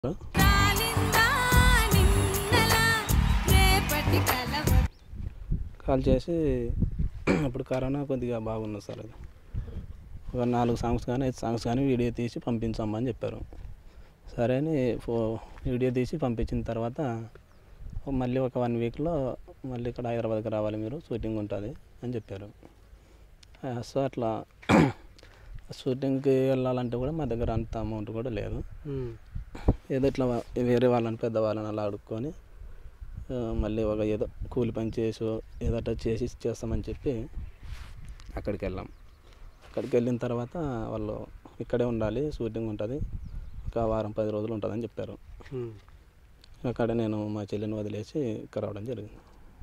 కాలిందా నిన్నలా రేపటి కలవ కాల్ చేసి ఇప్పుడు కరోనా కొద్దిగా బాగున్నది సార్ అది ఒక నాలుగు సాంగ్స్ కానీ ఐదు సాంగ్స్ కానీ వీడియో తీసి పంపించమ్మని చెప్పారు సరే అని ఫో వీడియో తీసి పంపించిన తర్వాత మళ్ళీ ఒక వన్ వీక్లో మళ్ళీ ఇక్కడ హైదరాబాద్కి రావాలి మీరు షూటింగ్ ఉంటుంది అని చెప్పారు ఆ, సో అట్లా షూటింగ్కి వెళ్ళాలంటే కూడా మా దగ్గర అంత అమౌంట్ కూడా లేదు ఏదో ఇట్లా వా- వేరే వాళ్ళని పెద్దవాళ్ళని అలా అడుక్కొని ఆ, మళ్ళీ ఒక ఏదో కూలి పని చేసి ఏదో అట్లా చేసి చేస్తామని చెప్పి అక్కడికి వెళ్ళాం అక్కడికి వెళ్ళిన తర్వాత వాళ్ళు ఇక్కడే ఉండాలి షూటింగ్ ఉంటుంది ఒక వారం పది రోజులు ఉంటుందని చెప్పారు అక్కడ నేను మా చెల్లిని వదిలేసి ఇక్కడ రావడం జరిగింది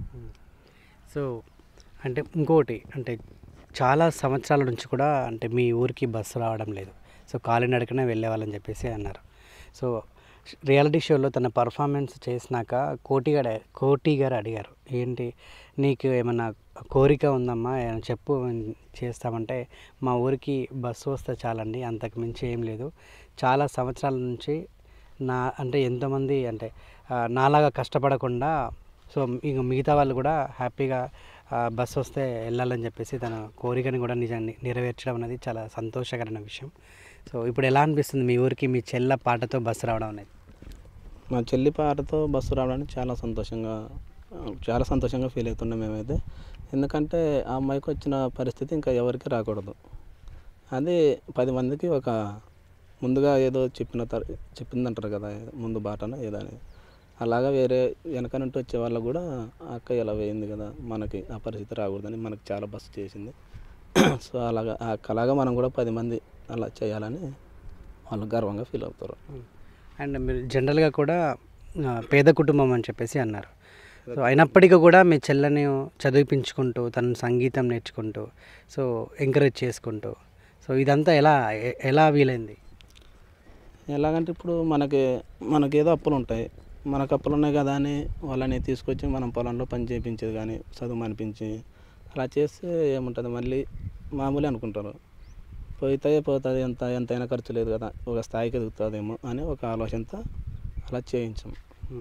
సో అంటే ఇంకోటి అంటే చాలా సంవత్సరాల నుంచి కూడా అంటే మీ ఊరికి బస్సు రావడం లేదు సో కాలినడకనే వెళ్ళేవాళ్ళని చెప్పేసి అన్నారు సో రియాలిటీ షోలో తన పర్ఫార్మెన్స్ చేసినాక కోటి గారు కోటి గారు అడిగారు ఏంటి నీకు ఏమన్నా కోరిక ఉందమ్మా ఏమైనా చెప్పు చేస్తామంటే మా ఊరికి బస్సు వస్తే చాలండి అంతకు మించి ఏం లేదు చాలా సంవత్సరాల నుంచి నా అంటే ఎంతోమంది అంటే ఆ, నాలాగా కష్టపడకుండా సో ఇక మిగతా వాళ్ళు కూడా హ్యాపీగా ఆ, బస్సు వస్తే వెళ్ళాలని చెప్పేసి తన కోరికని కూడా నిజాన్ని నెరవేర్చడం అనేది చాలా సంతోషకరమైన విషయం సో ఇప్పుడు ఎలా అనిపిస్తుంది మీ ఊరికి మీ చెల్ల పాటతో బస్సు రావడం అనేది మా చెల్లి పాటతో బస్సు రావడానికి చాలా సంతోషంగా చాలా సంతోషంగా ఫీల్ అవుతున్నాం మేమైతే ఎందుకంటే ఆ అమ్మాయికి వచ్చిన పరిస్థితి ఇంకా ఎవరికి రాకూడదు అది పది మందికి ఒక ముందుగా ఏదో చెప్పిన తర్ చెప్పిందంటారు కదా ముందు బాటన ఏదో అని అలాగా వేరే వెనక నుండి వచ్చే వాళ్ళకు కూడా ఆ అక్క ఇలా వేయింది కదా మనకి ఆ పరిస్థితి రాకూడదని మనకి చాలా బస్సు చేసింది సో అలాగా ఆ అక్కలాగా మనం కూడా పది మంది అలా చేయాలని వాళ్ళు గర్వంగా ఫీల్ అవుతారు అండ్ మీరు జనరల్గా కూడా ఆ, పేద కుటుంబం అని చెప్పేసి అన్నారు సో అయినప్పటికీ కూడా మీ చెల్లని చదివిపించుకుంటూ తను సంగీతం నేర్చుకుంటూ సో ఎంకరేజ్ చేసుకుంటూ సో ఇదంతా ఎలా ఎ- ఎలా వీలైంది ఎలాగంటే ఇప్పుడు మనకి మనకేదో అప్పులు ఉంటాయి మనకు అప్పులు ఉన్నాయి కదా అని వాళ్ళని తీసుకొచ్చి మనం పొలంలో పని చేయించేది కానీ చదువు అనిపించి అలా చేస్తే ఏముంటుంది మళ్ళీ మామూలు అనుకుంటారు పోతే పోతుంది ఎంత ఎంతైనా ఖర్చు లేదు కదా ఒక స్థాయికి ఎదుగుతుందేమో అని ఒక ఆలోచనతో అలా చేయించాం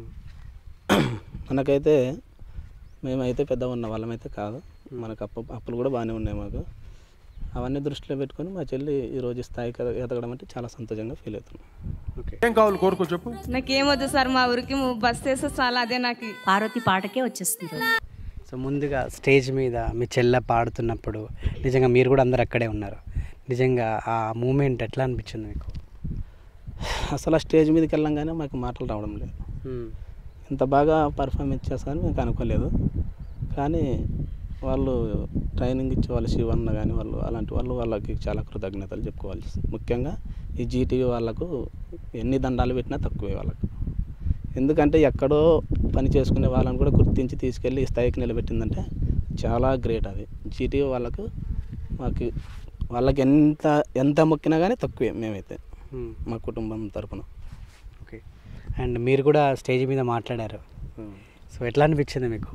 మనకైతే మేమైతే పెద్ద ఉన్న వాళ్ళమైతే కాదు మనకు అప్పు అప్పులు కూడా బాగానే ఉన్నాయి మాకు అవన్నీ దృష్టిలో పెట్టుకొని మా చెల్లి ఈరోజు ఈ స్థాయికి ఎద- ఎదగడం అంటే చాలా సంతోషంగా ఫీల్ అవుతున్నాం ఓకే ఏం కావాలి కోరుకో చెప్పు నాకేమొద్దు సార్ మా ఊరికి బస్ వేస్తే చాలా అదే నాకు పార్వతి పాటకే వచ్చేస్తుంది సో ముందుగా స్టేజ్ మీద మీ చెల్ల పాడుతున్నప్పుడు నిజంగా మీరు కూడా అందరు అక్కడే ఉన్నారు నిజంగా ఆ మూమెంట్ ఎట్లా అనిపించింది మీకు అసలు ఆ స్టేజ్ మీదకి వెళ్ళంగానే మాకు మాటలు రావడం లేదు ఇంత బాగా పర్ఫార్మెన్స్ చేస్తారని మేము అనుకోలేదు కానీ వాళ్ళు ట్రైనింగ్ ఇచ్చే వాళ్ళు శివన్న కానీ వాళ్ళు అలాంటి వాళ్ళు వాళ్ళకి చాలా కృతజ్ఞతలు చెప్పుకోవాలి ముఖ్యంగా ఈ జీటీవీ వాళ్ళకు ఎన్ని దండాలు పెట్టినా తక్కువే వాళ్ళకు ఎందుకంటే ఎక్కడో పని చేసుకునే వాళ్ళని కూడా గుర్తించి తీసుకెళ్ళి ఈ స్థాయికి నిలబెట్టిందంటే చాలా గ్రేట్ అది జీటీవీ వాళ్ళకు మాకు వాళ్ళకి ఎంత ఎంత మొక్కినా కానీ తక్కువే మేమైతే మా కుటుంబం తరపున ఓకే అండ్ మీరు కూడా స్టేజ్ మీద మాట్లాడారు సో ఎట్లా అనిపించింది మీకు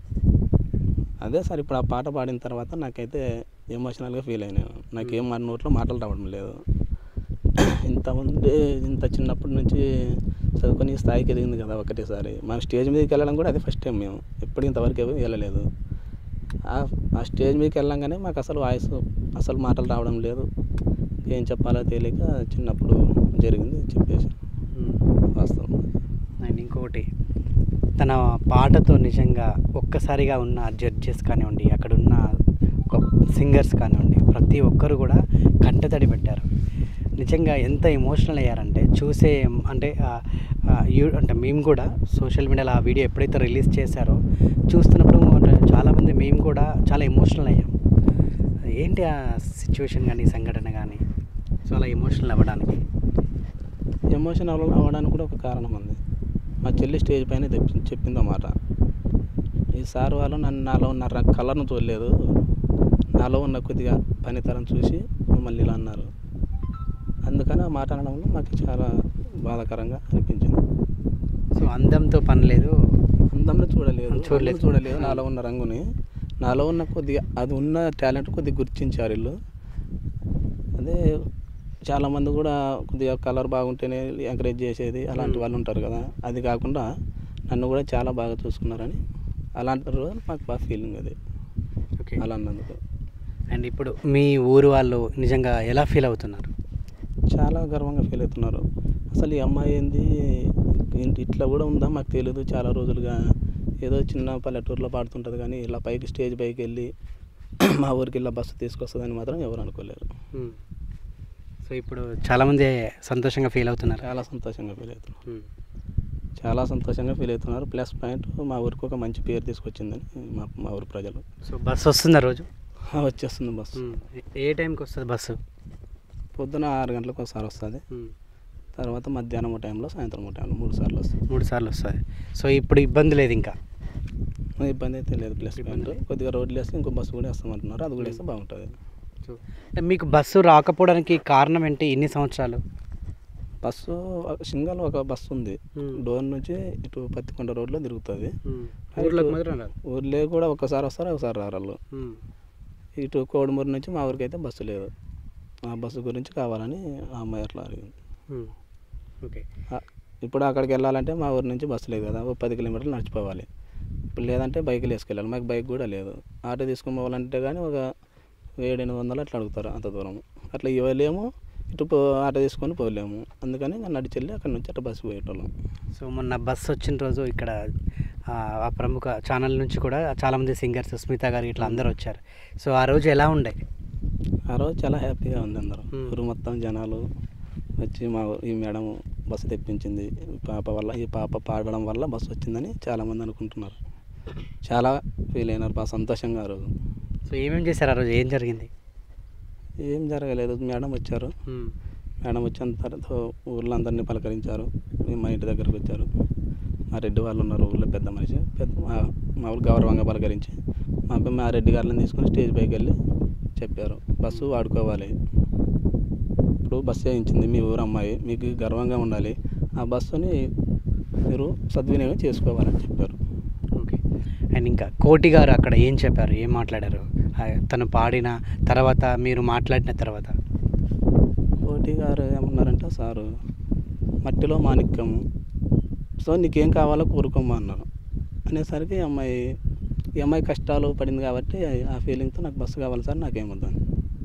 అదే సార్ ఇప్పుడు ఆ పాట పాడిన తర్వాత నాకైతే ఎమోషనల్గా ఫీల్ అయినాను నాకేం మన నోట్లో మాటలు రావడం లేదు ఇంతమంది ఇంత చిన్నప్పటి నుంచి చదువుకొని ఈ స్థాయికి ఎదిగింది కదా ఒకటేసారి మా స్టేజ్ మీదకి వెళ్ళడం కూడా అదే ఫస్ట్ టైం మేము ఎప్పుడు ఇంతవరకు ఎవరు వెళ్ళలేదు ఆ- ఆ స్టేజ్ మీదకి వెళ్ళంగానే మాకు అసలు వాయిస్ అసలు మాటలు రావడం లేదు ఏం చెప్పాలో తెలియక చిన్నప్పుడు జరిగింది చెప్పేసి వాస్తవం అండ్ ఇంకొకటి తన పాటతో నిజంగా ఒక్కసారిగా ఉన్న జడ్జెస్ కానివ్వండి అక్కడ ఉన్న ఒక సింగర్స్ కానివ్వండి ప్రతి ఒక్కరు కూడా కంటతడి పెట్టారు నిజంగా ఎంత ఎమోషనల్ అయ్యారంటే చూసే అంటే ఆ, ఆ, యూ- అంటే మేము కూడా సోషల్ మీడియాలో ఆ వీడియో ఎప్పుడైతే రిలీజ్ చేశారో చూస్తున్నప్పుడు అంటే చాలామంది మేము కూడా చాలా ఎమోషనల్ అయ్యాం ఏంటి ఆ సిచ్యువేషన్ కానీ సంఘటన కానీ సో అలా ఎమోషనల్ అవ్వడానికి ఎమోషన్ అవ్వ- అవ్వడానికి కూడా ఒక కారణం ఉంది మా చెల్లి స్టేజ్ పైన తెప్పి చెప్పింది అన్నమాట ఈ సార్ వాళ్ళు నన్ను నాలో ఉన్న ర- కలర్ను చూడలేదు నాలో ఉన్న కొద్దిగా పనితనం చూసి మమ్మల్ని ఇలా అన్నారు అందుకని ఆ మాట అనడంలో మాకు చాలా బాధాకరంగా అనిపించింది సో అందంతో పని లేదు అందంలో చూడలేదు చూడలేదు. చూడలేదు చూడలేదు నాలో ఉన్న రంగుని నాలో ఉన్న కొద్దిగా అది ఉన్న టాలెంట్ కొద్దిగా గుర్తించారు వీళ్ళు అదే చాలామంది కూడా కొద్దిగా కలర్ బాగుంటేనే ఎంకరేజ్ చేసేది అలాంటి వాళ్ళు ఉంటారు కదా అది కాకుండా నన్ను కూడా చాలా బాగా చూసుకున్నారని అలాంటి రోజు మాకు బాగా ఫీలింగ్ అది ఓకే అలా అన్నందుకు అండ్ ఇప్పుడు మీ ఊరు వాళ్ళు నిజంగా ఎలా ఫీల్ అవుతున్నారు చాలా గర్వంగా ఫీల్ అవుతున్నారు అసలు ఈ అమ్మాయి ఏంది ఇంటి ఇట్లా కూడా ఉందా మాకు తెలియదు చాలా రోజులుగా ఏదో చిన్న పల్లెటూరులో పాడుతుంటుంది కానీ ఇలా పైకి స్టేజ్ పైకి వెళ్ళి మా ఊరికి ఇలా బస్సు తీసుకొస్తుందని మాత్రం ఎవరు అనుకోలేరు సో ఇప్పుడు చాలామంది సంతోషంగా ఫీల్ అవుతున్నారు చాలా సంతోషంగా ఫీల్ అవుతున్నారు చాలా సంతోషంగా ఫీల్ అవుతున్నారు ప్లస్ పాయింట్ మా ఊరికి ఒక మంచి పేరు తీసుకొచ్చిందని మా మా ఊరి ప్రజలు సో బస్సు వస్తుందా రోజు వచ్చేస్తుంది బస్సు ఏ టైంకి వస్తుంది బస్సు పొద్దున ఆరు గంటలకు ఒకసారి వస్తుంది తర్వాత మధ్యాహ్నం టైంలో సాయంత్రం టైంలో మూడు సార్లు వస్తుంది మూడు సార్లు వస్తుంది సో ఇప్పుడు ఇబ్బంది లేదు ఇంకా ఇబ్బంది అయితే లేదు ప్లస్ పాయింట్ కొద్దిగా రోడ్లు వేస్తే ఇంకో బస్సు కూడా వేస్తామంటున్నారు అది కూడా వేస్తే బాగుంటుంది సో అంటే మీకు బస్సు రాకపోవడానికి కారణం ఏంటి ఇన్ని సంవత్సరాలు బస్సు సింగల్ ఒక బస్సు ఉంది Hmm. డోర్ నుంచి ఇటు పత్తికొండ రోడ్లో తిరుగుతుంది ఊర్లోకి మాత్రం రాదు ఊర్లో కూడా ఒకసారి వస్తారు ఒకసారి రారు వాళ్ళు ఇటు కోడుమూరు నుంచి మా ఊరికి అయితే బస్సు లేదు ఆ బస్సు గురించి కావాలని ఆ అమ్మాయి అట్లా అడిగింది ఓకే ఆ, ఇప్పుడు అక్కడికి వెళ్ళాలంటే మా ఊరి నుంచి బస్సు లేదు కదా ఒక పది కిలోమీటర్లు నడిచిపోవాలి ఇప్పుడు లేదంటే బైకులు వేసుకెళ్ళాలి మాకు బైక్ కూడా లేదు ఆటో తీసుకొని పోవాలంటే కానీ ఒక ఏడు ఎనిమిది వందలు అట్లా అడుగుతారు అంత దూరం అట్లా ఇవ్వలేము ఇటు పో ఆటో తీసుకొని పోలేము అందుకని ఇంకా నడిచెళ్ళి అక్కడ నుంచి అట్లా బస్సు పోయేటోళ్ళం సో మొన్న బస్సు వచ్చిన రోజు ఇక్కడ ఆ, ఆ ప్రముఖ ఛానల్ నుంచి కూడా చాలామంది సింగర్స్ స్మిత గారు ఇట్లా అందరూ వచ్చారు సో ఆ రోజు ఎలా ఉండే ఆ రోజు చాలా హ్యాపీగా ఉంది అందరం Hmm. ఊరు మొత్తం జనాలు వచ్చి మా ఊ- ఈ మేడం బస్సు తెప్పించింది ఈ పాప వల్ల ఈ పాప పాడడం వల్ల బస్సు వచ్చిందని చాలామంది అనుకుంటున్నారు చాలా ఫీల్ అయినారు బాగా సంతోషంగా ఆ రోజు సో ఏమేమి చేశారు ఆ రోజు ఏం జరిగింది ఏం జరగలేదు మేడం వచ్చారు మేడం వచ్చిన తర్వాత ఊర్లో అందరినీ పలకరించారు మా ఇంటి దగ్గరకు వచ్చారు మా రెడ్డి వాళ్ళు ఉన్నారు ఊళ్ళో పెద్ద మనిషి పెద్ద మా మా ఊరు గౌరవంగా పలకరించి మా అబ్బాయి మా రెడ్డి గారిని తీసుకొని స్టేజ్ పైకి వెళ్ళి చెప్పారు బస్సు వాడుకోవాలి ఇప్పుడు బస్సు వేయించింది మీ ఊరు అమ్మాయి మీకు గర్వంగా ఉండాలి ఆ బస్సుని మీరు సద్వినియోగం చేసుకోవాలని చెప్పారు ఓకే అండ్ ఇంకా కోటి గారు అక్కడ ఏం చెప్పారు ఏం మాట్లాడారు ఆ, తను పాడిన తర్వాత మీరు మాట్లాడిన తర్వాత కోటి గారు ఏమన్నారంటే సారు మట్టిలో మాణిక్యము సో నీకేం కావాలో కోరుకోమా అన్నారు అనేసరికి ఈ అమ్మాయి ఈ అమ్మాయి కష్టాలు పడింది కాబట్టి ఆ ఫీలింగ్తో నాకు బస్సు కావాలి సార్ నాకేమొద్దని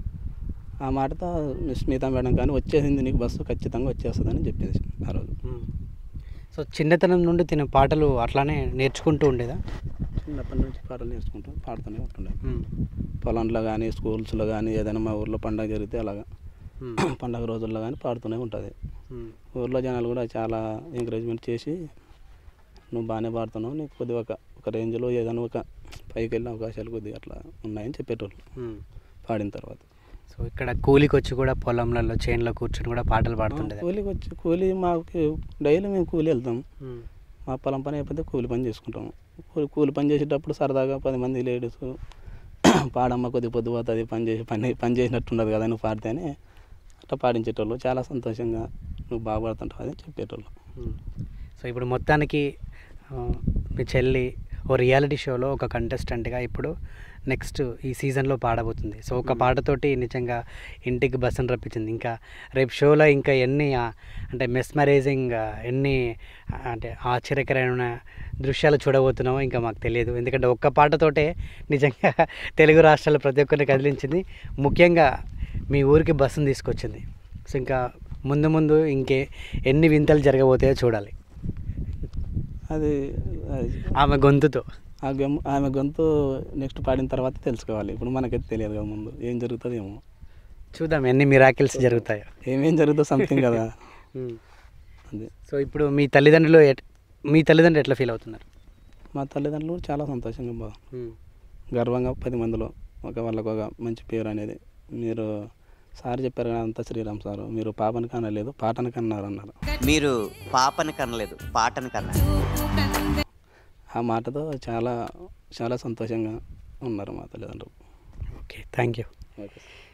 ఆ మాటతో మిస్ స్మితా మేడం కానీ వచ్చేసింది నీకు బస్సు ఖచ్చితంగా వచ్చేస్తుందని చెప్పింది ఆ రోజు సో చిన్నతనం నుండి తిన పాటలు అట్లానే నేర్చుకుంటూ ఉండేదా చిన్నప్పటి నుంచి పాటలు నేర్చుకుంటూ పాడుతూనే ఉంటుండే పొలంలో కానీ స్కూల్స్లో కానీ ఏదైనా మా ఊర్లో పండగ జరిగితే అలాగా పండగ రోజుల్లో కానీ పాడుతూనే ఉంటుంది ఊర్లో జనాలు కూడా చాలా ఎంకరేజ్మెంట్ చేసి నువ్వు బాగానే పాడుతున్నావు నీకు కొద్దిగా ఒక ఒక రేంజ్లో ఏదైనా ఒక పైకి వెళ్ళిన అవకాశాలు కొద్దిగా అట్లా ఉన్నాయని చెప్పేటోళ్ళు పాడిన తర్వాత సో ఇక్కడ కూలికి వచ్చి కూడా పొలంలలో చేనులో కూర్చొని కూడా పాటలు పాడుతుండేది కూలికి వచ్చి కూలి మాకు డైలీ మేము కూలి వెళ్తాం మా పొలం పని అయిపోతే కూలి పని చేసుకుంటాము కూలి కూలి పని చేసేటప్పుడు సరదాగా పది మంది లేడీస్ పాడమ్మ కొద్ది పొద్దు పోతుంది పని చేసి పని పని చేసినట్టు ఉండదు కదా నువ్వు పాడితే అని అట్లా పాడించేటోళ్ళు చాలా సంతోషంగా నువ్వు బాగా పాడుతుంటావు అని చెప్పేటోళ్ళు సో ఇప్పుడు మొత్తానికి ఆ, మీ చెల్లి ఓ రియాలిటీ షోలో ఒక కంటెస్టెంట్గా ఇప్పుడు నెక్స్ట్ ఈ సీజన్లో పాడబోతుంది సో ఒక పాటతోటి నిజంగా ఇంటికి బస్సును రప్పించింది ఇంకా రేపు షోలో ఇంకా ఎన్ని ఆ, అంటే మెస్మరైజింగ్ ఎన్ని ఆ, అంటే ఆశ్చర్యకరమైన దృశ్యాలు చూడబోతున్నామో ఇంకా మాకు తెలియదు ఎందుకంటే ఒక్క పాటతోటే నిజంగా తెలుగు రాష్ట్రాలు ప్రతి ఒక్కరిని కదిలించింది ముఖ్యంగా మీ ఊరికి బస్సును తీసుకొచ్చింది సో ఇంకా ముందు ముందు ఇంకే ఎన్ని వింతలు జరగబోతాయో చూడాలి అది అది ఆమె గొంతుతో ఆ గమ్ ఆమె గొంతు నెక్స్ట్ పాడిన తర్వాత తెలుసుకోవాలి ఇప్పుడు మనకైతే తెలియదు కదా ముందు ఏం జరుగుతుంది ఏమో చూద్దాం ఎన్ని మిరాకిల్స్ జరుగుతాయో ఏమేం జరుగుతుందో సంథింగ్ కదా అది సో ఇప్పుడు మీ తల్లిదండ్రులు ఎట్- మీ తల్లిదండ్రులు ఎట్లా ఫీల్ అవుతున్నారు మా తల్లిదండ్రులు చాలా సంతోషంగా బా గర్వంగా పది మందిలో ఒక వాళ్ళకు ఒక మంచి పేరు అనేది మీరు సార్ చెప్పారు కదా అంతా శ్రీరామ్ సారు మీరు పాపని కనలేదు పాటని కన్నారు అన్నారు మీరు పాపని కనలేదు పాటని కన్నారు ఆ మాటతో చాలా చాలా సంతోషంగా ఉన్నారు మా తల్లిదండ్రులు ఓకే థ్యాంక్ యూ ఓకే